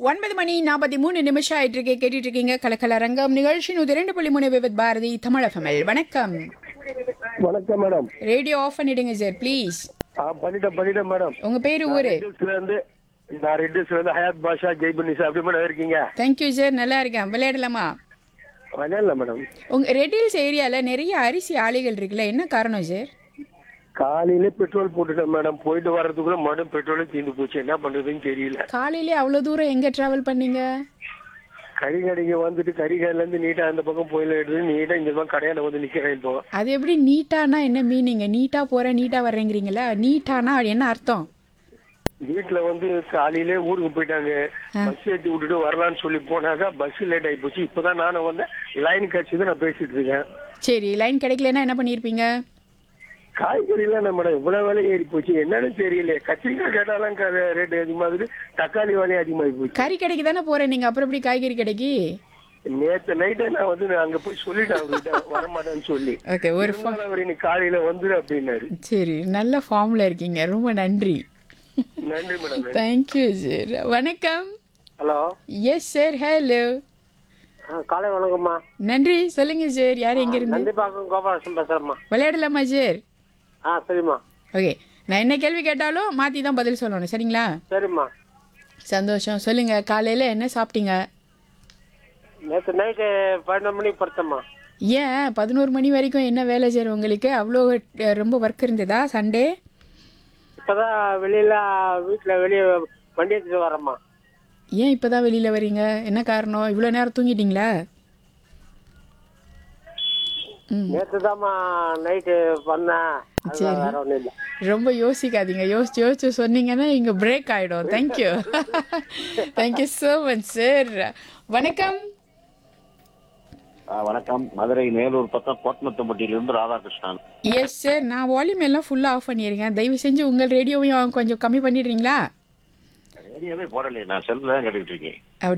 ஒன்பது மணி நாற்பத்தி மூணு நிமிஷம் ஆயிட்டு இருக்கு கேட்டுட்டு இருக்கீங்க கலக்கல ரங்கம் நிகழ்ச்சி நூத்தி ரெண்டு புள்ளி மூணு விவித் பாரதி தமிழகமல் வணக்கம் வணக்கம் மேடம் ரேடியோ ஆஃப் பண்ணிடுங்க சார் ப்ளீஸ் ஆ பண்ணிட்டேன் பண்ணிட்டேன் மேடம் உங்க பேரு ஊரு ரெட்டில்ஸ்ல இருந்து நான் ரெட்டில்ஸ்ல இருந்து ஹயாத் பாஷா ஜெய்புனிசா அப்படி மேடம் இருக்கீங்க தேங்க்யூ சார் நல்லா இருக்கேன் விளையாடலாமா விளையாடல மேடம் உங்க ரெட்டில்ஸ் ஏரியால நிறைய அரிசி ஆலைகள் இருக்குல்ல என்ன காரணம் சார் காலையில பெட்ரோல் போட்டுட்டேன் மேடம் போயிட்டு வர்றதுக்குள்ள மறுபடியும் பெட்ரோலும் தீர்ந்து போச்சு என்ன பண்றதுன்னு தெரியல காலையிலே அவ்வளவு தூரம் எங்க டிராவல் பண்ணீங்க கறி கடைக்கு வந்துட்டு கறி கடையில இருந்து நீட்டா அந்த பக்கம் போயில எடுத்து நீட்டா இந்த பக்கம் கடையாண்ட வந்து நிக்கிறேன் இப்போ அது எப்படி நீட்டானா என்ன மீனிங்க நீட்டா போறேன் நீட்டா வர்றேங்கிறீங்களா நீட்டானா என்ன அர்த்தம் வீட்டுல வந்து காலையிலே ஊருக்கு போயிட்டாங்க பஸ் ஏத்தி விட்டுட்டு வரலாம்னு சொல்லி போனாக்கா பஸ் லேட் ஆகி போச்சு இப்பதான் நானும் வந்தேன் லைன் கட்சி நான் பேசிட்டு இருக்கேன் சரி லைன் கிடைக்கலன்னா என்ன பண்ணியிருப்பீங்க காய்கறிலாம் என்ன மேடம் இவ்வளவு விலை ஏறி போச்சு என்னன்னு தெரியல கத்திரிக்காய் கேட்டாலும் ரேட் அதிகமாகுது தக்காளி விலையும் அதிகமாகி போச்சு கறி கடைக்கு தானே போறேன் நீங்க அப்புறம் எப்படி காய்கறி கடைக்கு நேத்து நைட்டே நான் வந்து நான் அங்க போய் சொல்லிட்டேன் அவர்கிட்ட வரமாட்டேன்னு சொல்லி ஓகே ஒரு இருந்தாலும் அவர் இன்னைக்கு காலையில வந்துரு அப்படின்னாரு சரி நல்ல ஃபார்ம்ல இருக்கீங்க ரொம்ப நன்றி நன்றி மேடம் தேங்க்யூ சார் வணக்கம் ஹலோ எஸ் சார் ஹலோ காலை வணக்கம்மா நன்றி சொல்லுங்க சார் யார் எங்க இருந்து நந்திபாக்கம் கோபாலகிருஷ்ணன் பேசுறேம்மா விளையாடலாமா சார் ஆ சரிம்மா ஓகே நான் என்ன கேள்வி கேட்டாலும் மாற்றி தான் பதில் சொல்லணும் சரிங்களா சரிம்மா சந்தோஷம் சொல்லுங்க காலையில் என்ன சாப்பிட்டீங்க நேற்று நைட்டு பன்னெண்டு மணிக்கு படுத்தம்மா ஏன் பதினோரு மணி வரைக்கும் என்ன வேலை சார் உங்களுக்கு அவ்வளோ அஹ், ரொம்ப ஒர்க் இருந்ததா சண்டே இப்பதான் வெளியில வீட்டுல வெளியே வண்டி எடுத்துட்டு வரேம்மா ஏன் இப்போ தான் வெளியில் வரீங்க என்ன காரணம் இவ்வளோ நேரம் தூங்கிட்டீங்களா ம் நேற்று தாம்மா நைட்டு பண்ணேன் சரி. வேற ஒன்றும் இல்லை ரொம்ப யோசிக்காதீங்க யோசிச்சு யோசிச்சு சொன்னீங்கன்னா இங்கே பிரேக் ஆகிடும் thank you thank you so much sir வணக்கம் ஆ, வணக்கம் மதுரை மேலூர் பக்கம் கோட்டமத்தம்பட்டியிலிருந்து ராதாகிருஷ்ணன் எஸ் சார் நான் வால்யூம் எல்லாம் ஃபுல்லாக ஆஃப் பண்ணியிருக்கேன் தயவு செஞ்சு உங்கள் ரேடியோவையும் கொஞ்சம் கம்மி பண்ணிடுறீங்களா ரேடியோவே போடலையே நான் செல்ல தான் கேட்டுக்கிட்டு இருக்கேன்